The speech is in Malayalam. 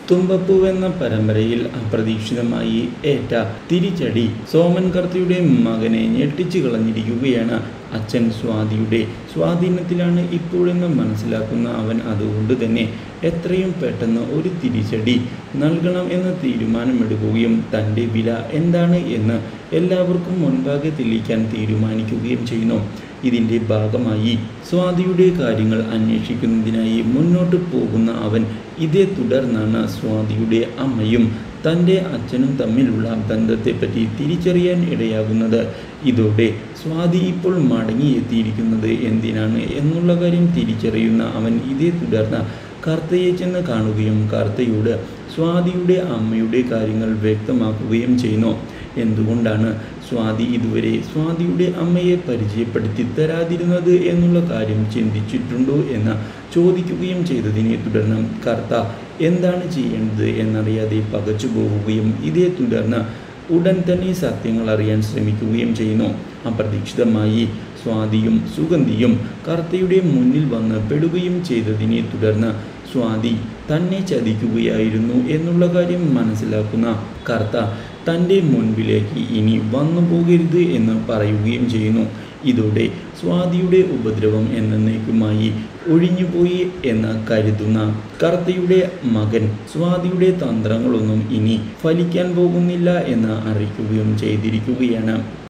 തുമ്പപ്പൂവെന്ന പരമ്പരയിൽ അപ്രതീക്ഷിതമായി ഏറ്റ തിരിച്ചടി സോമൻ കർത്തയുടെ മകനെ ഞെട്ടിച്ചു കളഞ്ഞിരിക്കുകയാണ് അച്ഛൻ സ്വാതിയുടെ സ്വാധീനത്തിലാണ് ഇപ്പോഴെന്ന് മനസ്സിലാക്കുന്ന അവൻ അതുകൊണ്ട് തന്നെ എത്രയും പെട്ടെന്ന് ഒരു തിരിച്ചടി നൽകണം എന്ന് തീരുമാനമെടുക്കുകയും തൻ്റെ വില എന്താണ് എന്ന് എല്ലാവർക്കും മുൻപാകെ തെളിയിക്കാൻ തീരുമാനിക്കുകയും ചെയ്യുന്നു ഇതിൻ്റെ ഭാഗമായി സ്വാതിയുടെ കാര്യങ്ങൾ അന്വേഷിക്കുന്നതിനായി മുന്നോട്ട് പോകുന്ന അവൻ ഇതേ തുടർന്നാണ് സ്വാതിയുടെ അമ്മയും തൻ്റെ അച്ഛനും തമ്മിലുള്ള ബന്ധത്തെപ്പറ്റി തിരിച്ചറിയാൻ ഇടയാകുന്നത് ഇതോടെ സ്വാതി ഇപ്പോൾ മടങ്ങിയെത്തിയിരിക്കുന്നത് എന്തിനാണ് എന്നുള്ള കാര്യം തിരിച്ചറിയുന്ന അവൻ ഇതേ തുടർന്ന് കർത്തയെ ചെന്ന് കാണുകയും കർത്തയോട് സ്വാതിയുടെ അമ്മയുടെ കാര്യങ്ങൾ വ്യക്തമാക്കുകയും ചെയ്യുന്നു എന്തുകൊണ്ടാണ് സ്വാതി ഇതുവരെ സ്വാതിയുടെ അമ്മയെ പരിചയപ്പെടുത്തി തരാതിരുന്നത് എന്നുള്ള കാര്യം ചിന്തിച്ചിട്ടുണ്ടോ എന്ന് ചോദിക്കുകയും ചെയ്തതിനെ തുടർന്ന് കർത്ത എന്താണ് ചെയ്യേണ്ടത് എന്നറിയാതെ പകച്ചു പോവുകയും ഇതേ തുടർന്ന് ഉടൻ തന്നെ സത്യങ്ങൾ അറിയാൻ ശ്രമിക്കുകയും ചെയ്യുന്നു അപ്രതീക്ഷിതമായി സ്വാതിയും സുഗന്ധിയും കർത്തയുടെ മുന്നിൽ വന്ന് പെടുകയും ചെയ്തതിനെ തുടർന്ന് സ്വാതി തന്നെ ചതിക്കുകയായിരുന്നു എന്നുള്ള കാര്യം മനസ്സിലാക്കുന്ന കർത്ത തൻ്റെ മുൻപിലേക്ക് ഇനി വന്നു പോകരുത് എന്ന് പറയുകയും ചെയ്യുന്നു ഇതോടെ സ്വാതിയുടെ ഉപദ്രവം എന്നേക്കുമായി ഒഴിഞ്ഞുപോയി എന്ന് കരുതുന്ന കർത്തയുടെ മകൻ സ്വാതിയുടെ തന്ത്രങ്ങളൊന്നും ഇനി ഫലിക്കാൻ പോകുന്നില്ല എന്ന് അറിയിക്കുകയും ചെയ്തിരിക്കുകയാണ്